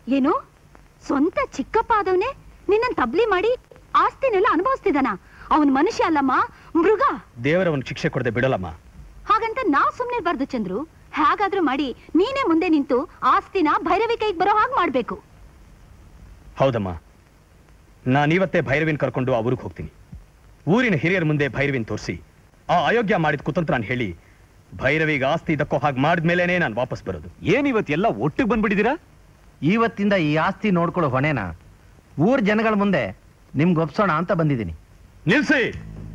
ಏನು ಸ್ವಂತ ಚಿಕ್ಕಪ್ಪ ಆದವನೇ ನಿನ್ನ ತಬ್ಲಿ ಮಾಡಿ ಆಸ್ತಿನೆಲ್ಲ ಅನುಭವಿಸ್ತಿದ್ದಾನ ಅವನ್ ಮನುಷ್ಯ ಅಲ್ಲಮ್ಮ ಮೃಗ ದೇವರವನ್ ಶಿಕ್ಷೆ ಕೊಡದೆ ಬಿಡಲಮ್ಮ ಹಾಗಂತ ನಾವ್ ಸುಮ್ನೆ ಬರ್ದು ಚಂದ್ರು ಹೇಗಾದ್ರೂ ಮಾಡಿ ನೀನೇ ಮುಂದೆ ನಿಂತು ಆಸ್ತಿನ ಭೈರವಿ ಕೈಗೆ ಬರೋ ಹಾಗೆ ಮಾಡ್ಬೇಕು ಹೌದಮ್ಮ ನಾನಿವತ್ತೇ ಭೈರವಿನ್ ಕರ್ಕೊಂಡು ಆ ಊರಿಗೆ ಹೋಗ್ತೀನಿ ಊರಿನ ಹಿರಿಯರ ಮುಂದೆ ಭೈರವಿನ್ ತೋರಿಸಿ ಆ ಅಯೋಗ್ಯ ಮಾಡಿದ ಕುತಂತ್ರ ನಾನು ಹೇಳಿ ಭೈರವಿಗೆ ಆಸ್ತಿ ದಕ್ಕೋ ಹಾಗೆ ಮಾಡಿದ್ಮೇಲೆನೇ ನಾನು ವಾಪಸ್ ಬರೋದು ಏನ್ ಇವತ್ತೆಲ್ಲ ಒಟ್ಟಿಗೆ ಬಂದ್ಬಿಟ್ಟಿದ್ದೀರಾ ಇವತ್ತಿಂದ ಈ ಆಸ್ತಿ ನೋಡ್ಕೊಳ್ಳೋ ಹೊಣೆನ ಊರ್ ಜನಗಳ ಮುಂದೆ ನಿಮ್ಗೆ ಒಪ್ಸೋಣ ಅಂತ ಬಂದಿದ್ದೀನಿ ನಿಲ್ಸಿ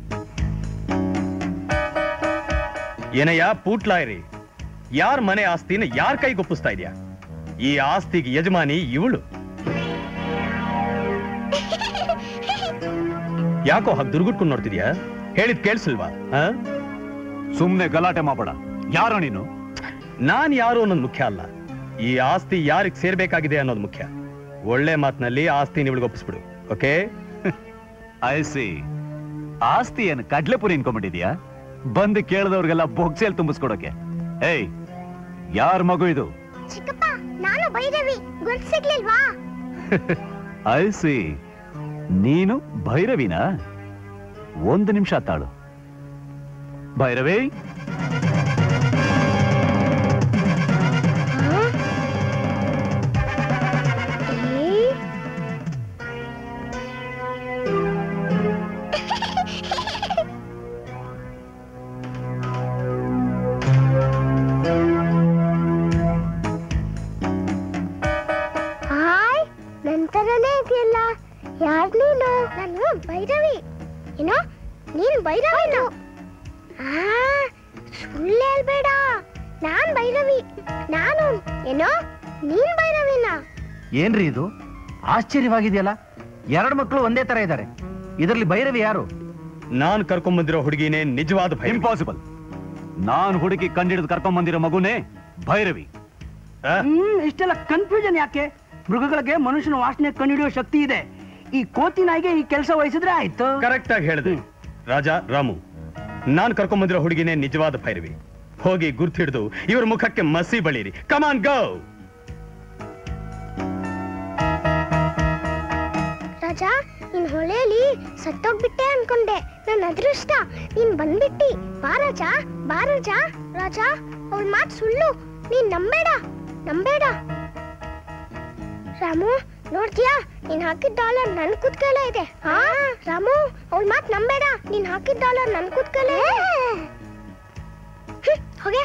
ಏನಯ್ಯ ಪೂಟ್ಲಾಯ್ರಿ ಯಾರ ಮನೆ ಆಸ್ತಿನ ಯಾರ ಕೈಗೆ ಒಪ್ಪಿಸ್ತಾ ಇದೆಯಾ ಈ ಆಸ್ತಿಗೆ ಯಜಮಾನಿ ಇವಳು ಯಾಕೋ ಹಾಗೆ ದುರ್ಗುಟ್ಕೊಂಡು ನೋಡ್ತಿದ್ಯಾ ಹೇಳಿದ್ ಕೇಳಿಸಿಲ್ವಾ ಸುಮ್ನೆ ಗಲಾಟೆ ಮಾಡಬೇಡ ಯಾರೋ ನೀನು ನಾನ್ ಯಾರು ಅನ್ನೋದು ಮುಖ್ಯ ಅಲ್ಲ ಈ ಆಸ್ತಿ ಯಾರಿಗ್ ಸೇರ್ಬೇಕಾಗಿದೆ ಅನ್ನೋದು ಮುಖ್ಯ ಒಳ್ಳೆ ಮಾತಿನಲ್ಲಿ ಆಸ್ತಿ ಇವಳಿಗೆ ಒಪ್ಪಿಸ್ಬಿಡು ಓಕೆ ಐಸಿ ಆಸ್ತಿ ಏನು ಕಡ್ಲೆಪುರಿ ಇನ್ಕೊಂಡ್ಬಿಟ್ಟಿದ್ಯಾ ಬಂದು ಕೇಳಿದವ್ರಿಗೆಲ್ಲ ಬೊಕ್ಸೆಲ್ ತುಂಬಿಸ್ಕೊಡೋಕೆ ಏಯ್ ಯಾರ ಮಗು ಇದು ಚಿಕ್ಕಪ್ಪ ನಾನು ಭೈರವಿ ಗುರ್ತ್ ಸಿಗ್ಲಿಲ್ವಾ ಐಸಿ ನೀನು ಭೈರವಿನಾ ಒಂದು ನಿಮಿಷ ತಾಳು ಭೈರವಿ ಹಾಯ್ ನಂತರನೇ ಇದೆಯಲ್ಲ ಯಾರ್ ನೀನು ನಾನು ಭೈರವಿ ಏನೋ ನೀನು ಭೈರವಿನ ಆ ಸುಳ್ಳು ಹೇಳ್ಬೇಡ ನಾನ್ ಭೈರವಿ ನಾನು ಏನೋ ನೀನ್ ಭೈರವಿನ ಏನ್ರಿ ಇದು ಆಶ್ಚರ್ಯವಾಗಿದೆಯಲ್ಲ ಎರಡು ಮಕ್ಕಳು ಒಂದೇ ತರ ಇದ್ದಾರೆ ಇದರಲ್ಲಿ ಭೈರವಿ ಯಾರು ನಾನ್ ಕರ್ಕೊಂಡ್ ಹುಡುಗಿನೇ ನಿಜವಾದ ಭಯ ಇಂಪಾಸಿಬಲ್ ನಾನ್ ಹುಡುಗಿ ಕಂಡಿಡಿದು ಕರ್ಕೊಂಡ್ ಬಂದಿರೋ ಮಗುನೇ ಭೈರವಿ ಹ್ಮ್ ಇಷ್ಟೆಲ್ಲ ಕನ್ಫ್ಯೂಷನ್ ಯಾಕೆ ಮೃಗಗಳಿಗೆ ಮನುಷ್ಯನ ವಾಸನೆ ಕಂಡುಹಿಡಿಯೋ ಶಕ್ತಿ ಇದೆ ಈ ಕೋತಿ ನಾಯಿಗೆ ಈ ಕೆಲಸ ವಹಿಸಿದ್ರೆ ಆಯ್ತು ಕರೆಕ್ಟ್ ಆಗಿ ಹೇಳಿದೆ ರಾಜಾ ರಾಮು ನಾನ್ ಕರ್ಕೊಂಡ್ ಬಂದಿರೋ ಹುಡುಗಿನೇ ನಿಜವಾದ ಭೈರವಿ ಹೋಗಿ ಗುರ್ತು ಹಿಡಿದು ಇವ್ರ ಮುಖಕ್ಕೆ ಮಸಿ ಬಳಿರಿ ಕಮಾನ್ ಗೋ ರಾಜಾ ನಿನ್ ಹೊಳೆಯಲ್ಲಿ ಸತ್ತೋಗ್ಬಿಟ್ಟೆ ಅನ್ಕೊಂಡೆ ನನ್ನ ಅದೃಷ್ಟ ನೀನ್ ಬಂದ್ಬಿಟ್ಟಿ ಬಾ ರಾಜ ಬಾ ರಾಜ ರಾಜ ಅವಳ ಮಾತ್ ಸುಳ್ಳು ನೀನ್ ನಂಬೇಡ ನಂಬೇಡ ರಾಮು ನೋಡ್ತೀಯಾ ನೀನ್ ಹಾಕಿದ ಡಾಲರ್ ನನ್ ಕುತ್ಕಲೇ ಇದೆ ಹಾ ರಾಮು ಅವಳ ಮಾತ್ ನಂಬೇಡ ನೀನ್ ಹಾಕಿದ ಡಾಲರ್ ನನ್ ಕುತ್ಕಲೇ ಹೋಗ್ಯಾ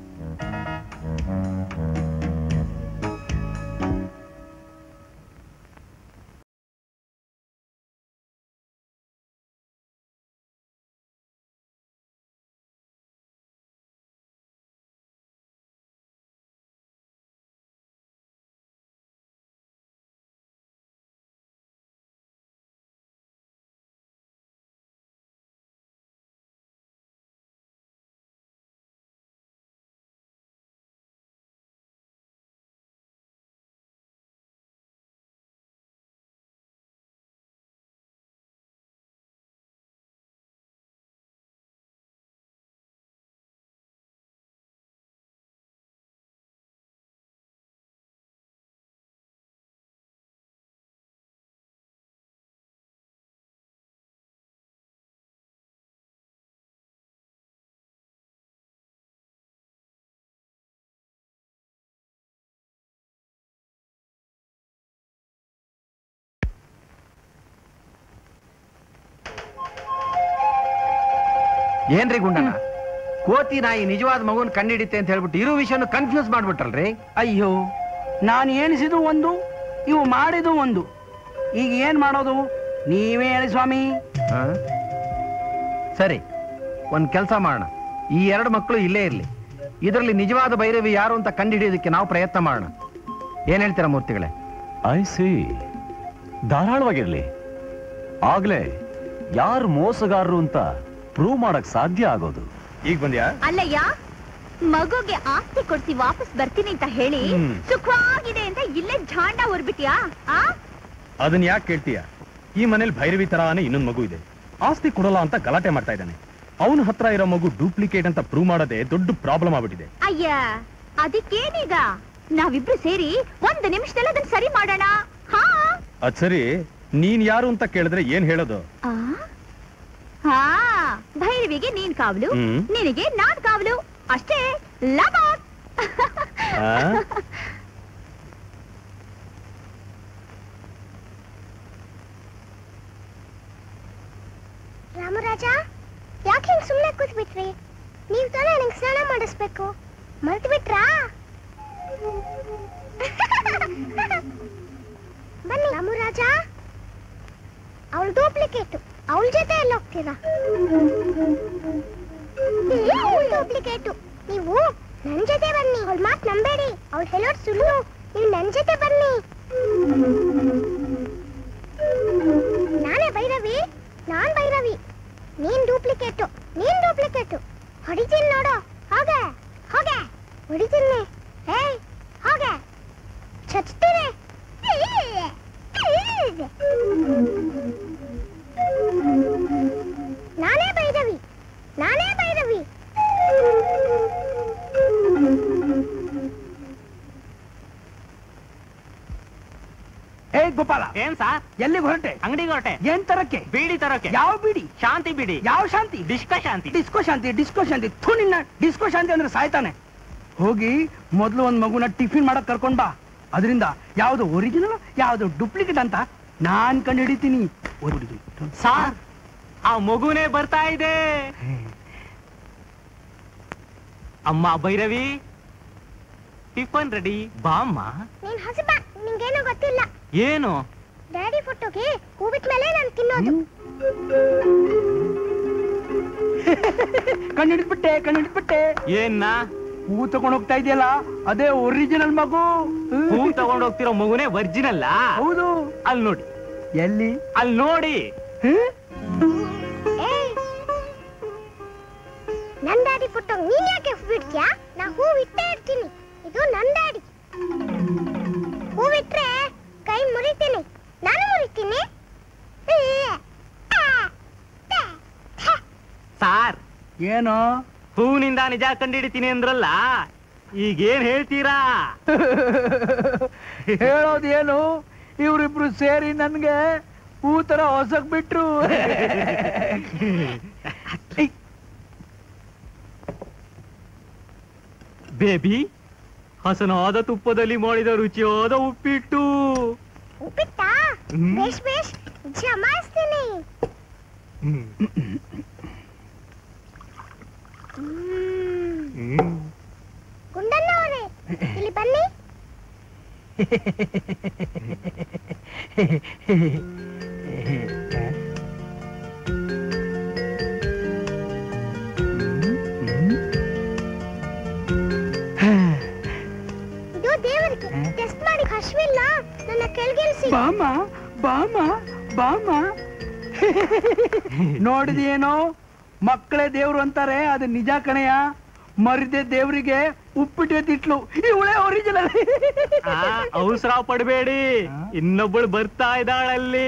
ಏನ್ರಿ ಗುಂಡನ ಕೋತಿ ನಾಯಿ ನಿಜವಾದ ಮಗುನ್ ಕಂಡಿಡಿತೆ ಅಂತ ಹೇಳ್ಬಿಟ್ಟು ಇರೋ ವಿಷಯನ ಕನ್ಫ್ಯೂಸ್ ಮಾಡ್ಬಿಟ್ರಲ್ರಿ ಅಯ್ಯೋ ನಾನು ಎಣಿಸಿದು ಒಂದು ಇವು ಮಾಡಿದು ಒಂದು ಈಗ ಏನ್ ಮಾಡೋದು ನೀವೇ ಹೇಳಿ ಸ್ವಾಮಿ ಆ? ಸರಿ ಒಂದ್ ಕೆಲಸ ಮಾಡೋಣ ಈ ಎರಡು ಮಕ್ಕಳು ಇಲ್ಲೇ ಇರ್ಲಿ ಇದರಲ್ಲಿ ನಿಜವಾದ ಭೈರವಿ ಯಾರು ಅಂತ ಕಂಡುಹಿಡಿಯೋದಕ್ಕೆ ನಾವು ಪ್ರಯತ್ನ ಮಾಡೋಣ ಏನ್ ಹೇಳ್ತೀರಾ ಮೂರ್ತಿಗಳೇ ಐ ಸಿ ಧಾರಾಳವಾಗಿರ್ಲಿ ಆಗ್ಲೇ ಯಾರು ಮೋಸಗಾರರು ಅಂತ ಪ್ರೂವ್ ಮಾಡಕ್ ಸಾಧ್ಯ ಆಗೋದು ಈಗ ಬಂದ್ಯಾ ಅಲ್ಲಯ್ಯ ಮಗುಗೆ ಆಸ್ತಿ ಕೊಡ್ಸಿ ವಾಪಸ್ ಬರ್ತೀನಿ ಅಂತ ಹೇಳಿ ಹ್ಮ್. ಸುಖವಾಗಿದೆ ಅಂತ ಇಲ್ಲೇ ಝಾಂಡ ಹೊರ್ಬಿಟ್ಯಾ ಆ ಅದನ್ನ ಯಾಕೆ ಕೇಳ್ತೀಯ ಈ ಮನೇಲಿ ಭೈರವಿ ತರಾನೇ ಇನ್ನೊಂದು ಮಗು ಇದೆ ಆಸ್ತಿ ಕೊಡಲ್ಲ ಅಂತ ಗಲಾಟೆ ಮಾಡ್ತಾ ಇದ್ದಾನೆ ಅವನ ಹತ್ರ ಇರೋ ಮಗು ಡೂಪ್ಲಿಕೇಟ್ ಅಂತ ಪ್ರೂವ್ ಮಾಡೋದೇ ದೊಡ್ಡ ಪ್ರಾಬ್ಲಮ್ ಆಗ್ಬಿಟ್ಟಿದೆ ಅಯ್ಯ ಅದಕ್ಕೇನೀಗ ನಾವಿಬ್ರು ಸೇರಿ ಒಂದು ನಿಮಿಷದಲ್ಲಿ ಅದನ್ನ ಸರಿ ಅದ್ ಸರಿ ನೀನ್ ಯಾರು ಅಂತ ಕೇಳಿದ್ರೆ ಏನ್ ಹೇಳೋದು ಆ? ಹಾ ಭೈರವಿಗೆ ನೀನ್ ಕಾವಲು ಹ್ಮ್. ನಿನಗೆ ನಾನ್ ಕಾವಲು ಅಷ್ಟೇ ಲವ್ ಆ? ರಾಮರಾಜ ಯಾಕೆ ಹಿಂಗ್ ಸುಮ್ಮನೆ ಕೂತ್ಬಿಟ್ರಿ ನೀವ್ ತಾನೇ ನಂಗೆ ಸ್ನಾನ ಮಾಡಿಸ್ಬೇಕು ಮರ್ತು ಬಿಟ್ರಾ ಬನ್ನಿ ರಾಮರಾಜ ಅವಳು ಡೂಪ್ಲಿಕೇಟ್ ಅವಳ ಜೊತೆ ಎಲ್ಲ ಹೋಗ್ತೀರಾ ಅವಳು ಡೂಪ್ಲಿಕೇಟು ನೀವು ನನ್ ಜೊತೆ ಬನ್ನಿ ಅವಳ ಮಾತು ನಂಬೇಡಿ ಅವಳು ಹೇಳೋದು ಸುಳ್ಳು ನೀವು ನನ್ ಜೊತೆ ಬನ್ನಿ ನಾನೇ ಭೈರವಿ ನಾನ್ ಭೈರವಿ ನೀನ್ ಡೂಪ್ಲಿಕೇಟು ನೀನ್ ಡೂಪ್ಲಿಕೇಟು ಹೊಡಿತೀನಿ ನೋಡು ಹೋಗೆ ಹೋಗೆ ಹೊಡಿತೀನಿ ಏಯ್ ಹೋಗೆ ಚಚ್ತೀನಿ ನಾನೇ ಭೈರವಿ ನಾನೇ ಭೈರವಿ ಏ ಗೋಪಾಲ ಏನ್ ಸಾರ್ ಎಲ್ಲಿಗೆ ಹೊರಟೆ ಅಂಗಡಿಗೆ ಹೊರಟೆ ಏನ್ ತರಕ್ಕೆ ಬೀಡಿ ತರೋಕೆ ಯಾವ ಬಿಡಿ ಶಾಂತಿ ಬಿಡಿ ಯಾವ ಶಾಂತಿ ಡಿಸ್ಕ ಶಾಂತಿ ಡಿಸ್ಕೋ ಶಾಂತಿ ಡಿಸ್ಕೋ ಶಾಂತಿ ಥು ನಿನ್ನ ಡಿಸ್ಕೋ ಶಾಂತಿ ಅಂದ್ರೆ ಸಾಯ್ತಾನೆ ಹೋಗಿ ಮೊದಲು ಒಂದ್ ಮಗುನ ಟಿಫಿನ್ ಮಾಡಕ್ ಕರ್ಕೊಂಡ್ ಬಾ ಅದರಿಂದ ಯಾವ್ದು ಒರಿಜಿನಲ್ ಯಾವ್ದು ಡೂಪ್ಲಿಕೇಟ್ ಅಂತ ನಾನ್ ಕಂಡು ಹಿಡಿತೀನಿ ಸಾರ್ ಆ ಮಗುನೇ ಬರ್ತಾ ಇದೆ ಅಮ್ಮ ಭೈರವಿ ಟಿಫನ್ ರೆಡಿ ಬಾಮ್ಮ ನೀನ್ ಹಸಬ ನಿಂಗೇನೋ ಗೊತ್ತಿಲ್ಲ ಏನು ಡ್ಯಾಡಿ ಫೋಟೋಗೆ ಹೂಬಿಟ್ ಮೇಲೆ ನಾನು ತಿನ್ನೋದು ಕಣ್ಣು ಹಿಡಿದ್ಬಿಟ್ಟೆ ಕಣ್ಣು ಹಿಡಿದ್ಬಿಟ್ಟೆ ಏನ್ನ ಹೂ ತಗೊಂಡ್ ಹೋಗ್ತಾ ಇದೆಯಲ್ಲ ಅದೇ ಒರಿಜಿನಲ್ ಮಗು ಹೂ ತಗೊಂಡ್ ಹೋಗ್ತಿರೋ ಮಗುನೇ ವರ್ಜಿನಲ್ಲ ಹೌದು ಅಲ್ಲಿ ನೋಡಿ ಎಲ್ಲಿ ಅಲ್ಲಿ ನೋಡಿ ಹ್ಮ್? ಏಯ್ ನನ್ ಡ್ಯಾಡಿ ಫೋಟೋ ನೀನ್ ಯಾಕೆ ಹೂ ಇಡ್ತೀಯಾ ನಾ ಹೂ ಇಟ್ಟೇ ಇಡ್ತೀನಿ ಇದು ನನ್ ಡ್ಯಾಡಿ ಹೂ ಇಟ್ರೆ ಕೈ ಮುರಿತೀನಿ ನಾನು ಮುರಿತೀನಿ ಸಾರ್ ಏನೋ ಹೂವಿನಿಂದ ನಿಜ ಕಂಡಿಡಿತೀನಿ ಅಂದ್ರಲ್ಲ ಈಗೇನ್ ಹೇಳ್ತೀರಾ ಹೇಳೋದೇನು ಇವರಿಬ್ರು ಸೇರಿ ನನ್ಗೆ ಹೂ ತರ ಹೊಸಕ್ ಬಿಟ್ರು ಏಯ್, ಬೇಬಿ ಹಸನಾದ ತುಪ್ಪದಲ್ಲಿ ಮಾಡಿದ ರುಚಿಯಾದ ಉಪ್ಪಿಟ್ಟು ಉಪ್ಪಿಟ್ಟ ಹ್ಮ್. ಬೇಷ್ ಬೇಷ್ ಜಮಾಯಿಸ್ತೀನಿ ಹ್ಮ್. ಗುಂಡಣ್ಣವರೇ ಇಲ್ಲಿ ಬನ್ನಿ ಇದು ದೇವರಿಗೆ ಟೆಸ್ಟ್ ಮಾಡಿ ಹಶ್ವಿಲ್ಲ ನನ್ನ ಕೆಳಗಿಳಿಸಿ ಬಾಮ ಬಾಮ ಬಾಮ ನೋಡಿದೇನೋ ಮಕ್ಕಳೇ ದೇವ್ರು ಅಂತಾರೆ ಅದು ನಿಜ ಕಣೆಯ ಮರಿದೆ ದೇವ್ರಿಗೆ ಉಪ್ಪಿಟ್ಟು ತಿಟ್ಲು ಇವಳೇ ಒರಿಜಿನಲ್ ಆ, ಅವಸರ ಪಡಬೇಡಿ ಇನ್ನೊಬ್ಬಳು ಬರ್ತಾ ಇದ್ದಾಳಲ್ಲಿ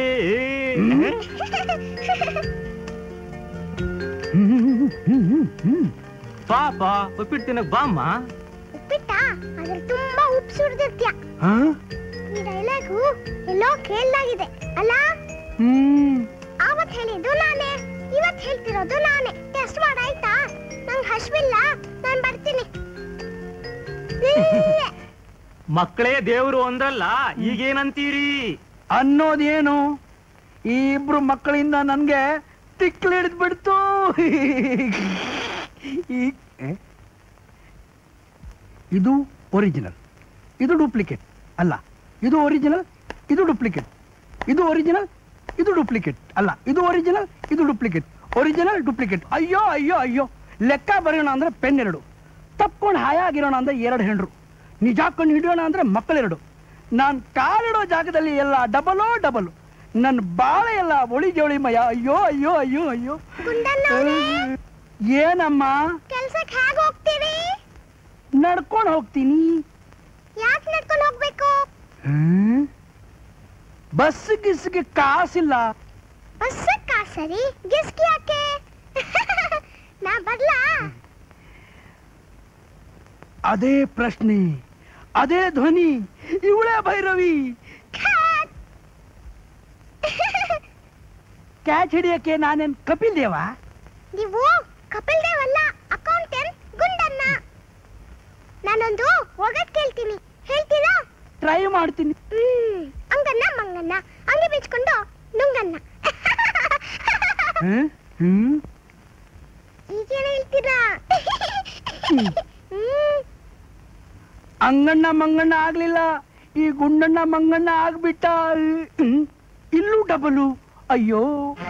ಪಾಪ ಉಪ್ಪಿಟ್ಟು ತಿನ್ನಕ್ ಬಾಮ್ಮ ಉಪ್ಪಿಟ್ಟ ಅದ್ರಲ್ಲಿ ತುಂಬಾ ಉಪ್ಪು ಸುರಿದಿರ್ತೀಯ ಈ ಡೈಲಾಗು ಎಲ್ಲೋ ಕೇಳಲಾಗಿದೆ ಅಲ್ಲ ಹ್ಮ್ ಆವತ್ ಹೇಳಿದ್ದು ನಾನೇ ಇವತ್ ಹೇಳ್ತಿರೋದು ನಾನೇ ಟೆಸ್ಟ್ ಮಾಡಾಯ್ತಾ ನಂಗ್ ಹಶ್ವಿಲ್ಲ ನಾನ್ ಬರ್ತೀನಿ ಮಕ್ಕಳೇ ದೇವ್ರು ಅಂದ್ರಲ್ಲ ಈಗೇನಂತೀರಿ ಅನ್ನೋದೇನು ಈ ಇಬ್ರು ಮಕ್ಕಳಿಂದ ನನ್ಗೆ ತಿಕ್ಲು ಹಿಡಿದ್ ಬಿಡ್ತು ಈ- ಏ? ಇದು ಒರಿಜಿನಲ್ ಇದು ಡೂಪ್ಲಿಕೇಟ್ ಅಲ್ಲ ಇದು ಒರಿಜಿನಲ್ ಇದು ಡೂಪ್ಲಿಕೇಟ್ ಇದು ಒರಿಜಿನಲ್ ಇದು ಡೂಪ್ಲಿಕೇಟ್ ಅಲ್ಲ ಇದು ಒರಿಜಿನಲ್ ಇದು ಡೂಪ್ಲಿಕೇಟ್ ಒರಿಜಿನಲ್ ಡೂಪ್ಲಿಕೇಟ್ ಅಯ್ಯೋ ಅಯ್ಯೋ ಅಯ್ಯೋ ಲೆಕ್ಕ ಬರೆಯೋಣ ಅಂದ್ರೆ ಪೆನ್ ಎರಡು ತಪ್ಕೊಂಡು ಹಾಯಾಗಿರೋಣ ಅಂದ್ರೆ ಎರಡು ಹೆಂಡ್ರು ನಿಜ ಹಾಕೊಂಡು ಹಿಡಿಯೋಣ ಅಂದ್ರೆ ಮಕ್ಕಳೆರಡು ನಾನ್ ಕಾಲಿಡೋ ಜಾಗದಲ್ಲಿ ಎಲ್ಲ ಡಬಲೋ ಡಬಲ್ ನನ್ನ ಬಾಳೆ ಎಲ್ಲ ಒಳಿ ಜೋಳಿ ಮಯ ಅಯ್ಯೋ ಅಯ್ಯೋ ಅಯ್ಯೋ ಅಯ್ಯೋ ಗುಂಡಣ್ಣವ್ರೇ ಏನಮ್ಮ ಕೆಲ್ಸಕ್ ಹೇಗ್ ಹೋಗ್ತೀರಿ ನಡ್ಕೊಂಡು ಹೋಗ್ತೀನಿ ಯಾಕೆ ನಡ್ಕೊಂಡು ಹೋಗ್ಬೇಕು ಹ್ಮ್? ಬಸ್ ಗಿಸ್ಗೆ ಕಾಸಿಲ್ಲ ಬಸ್ಸಕ್ಕ ಸರಿ ಗಿಸ್ಕಿ ಯಾಕೆ ನಾ ಬರ್ಲಾ ಅದೇ ಪ್ರಶ್ನೆ ಅದೇ ಧ್ವನಿ ಇವಳೇ ಭೈರವಿ ಖಾತ್. ಕ್ಯಾಚ್ ಹಿಡಿಯಕ್ಕೆ ನಾನೇನ್ ಕಪಿಲ್ ದೇವ ನೀವು ಕಪಿಲ್ ದೇವ್ ಅಲ್ಲ ಅಕೌಂಟೆಂಟ್ ಗುಂಡನ್ನ ನಾನೊಂದು ಒಗಟ್ ಕೇಳ್ತೀನಿ ಹೇಳ್ತೀರಾ ಟ್ರೈ ಮಾಡ್ತೀನಿ ಹ್ಮ್ ಅಂಗನ್ನ ಮಂಗನ್ನ ಅಂಗಿ ಬಿಚ್ಕೊಂಡು ನುಂಗನ್ನ ಹ್ಮ್? ಹ್ಮ್ ಈಗೇನು ಹೇಳ್ತೀರಾ ಹ್ಮ್ ಅಂಗಣ್ಣ ಮಂಗಣ್ಣ ಆಗ್ಲಿಲ್ಲ ಈ ಗುಂಡಣ್ಣ ಮಂಗಣ್ಣ ಆಗ್ಬಿಟ್ಟ ಹ್ಮ್. ಇಲ್ಲೂ ಡಬಲು ಅಯ್ಯೋ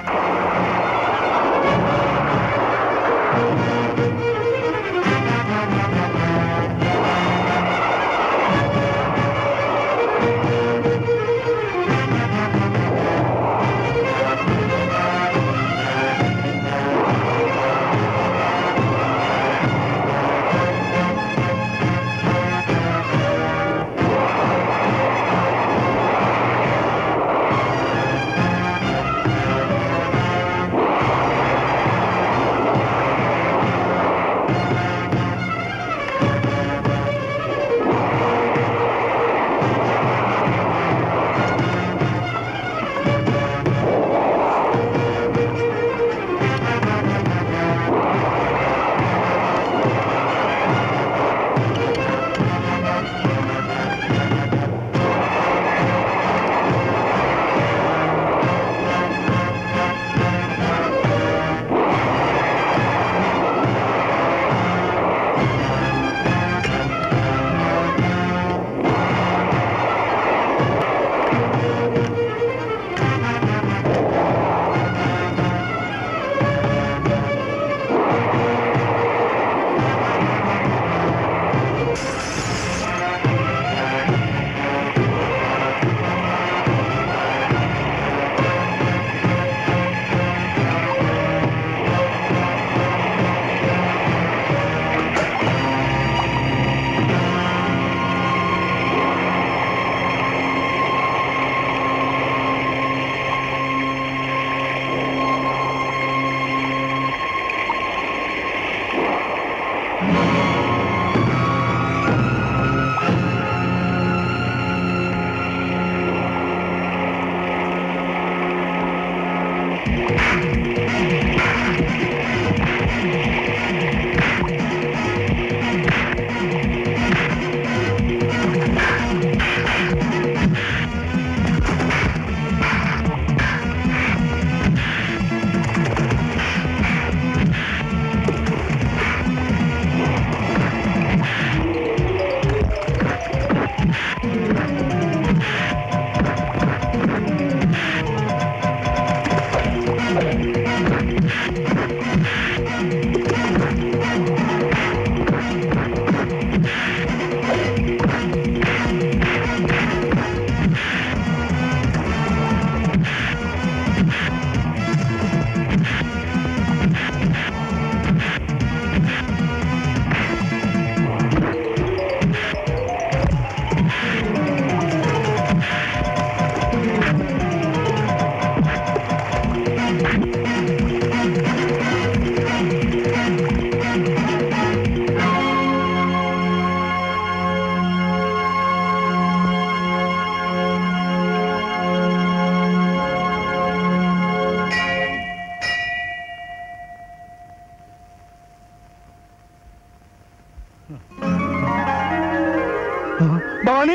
ಭವಾನಿ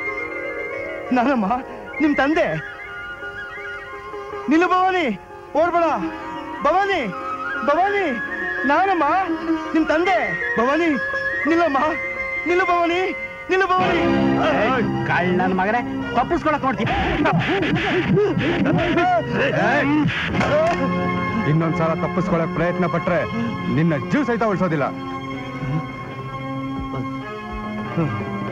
ನಾನಮ್ಮ ನಿಮ್ ತಂದೆ ನಿಲ್ಲು ಭವಾನಿ ಓಡ್ಬೇಡ ಭವಾನಿ ಭವಾನಿ ನಾನಮ್ಮ ನಿಮ್ ತಂದೆ ಭವಾನಿ ನಿಲ್ಲಮ್ಮ ನಿಲ್ಲು ಭವಾನಿ ನಿಲ್ಲು ಭವಾನಿ ಕಳ್ಳ ನನ್ನ ಮಗನೇ ತಪ್ಪಿಸ್ಕೊಳಕ್ ನೋಡ್ತೀನಿ ಇನ್ನೊಂದ್ಸಲ ತಪ್ಪಿಸ್ಕೊಳಕ್ ಪ್ರಯತ್ನ ಪಟ್ರೆ ನಿನ್ನ ಜೀವ ಸಹಿತ ಉಳಿಸೋದಿಲ್ಲ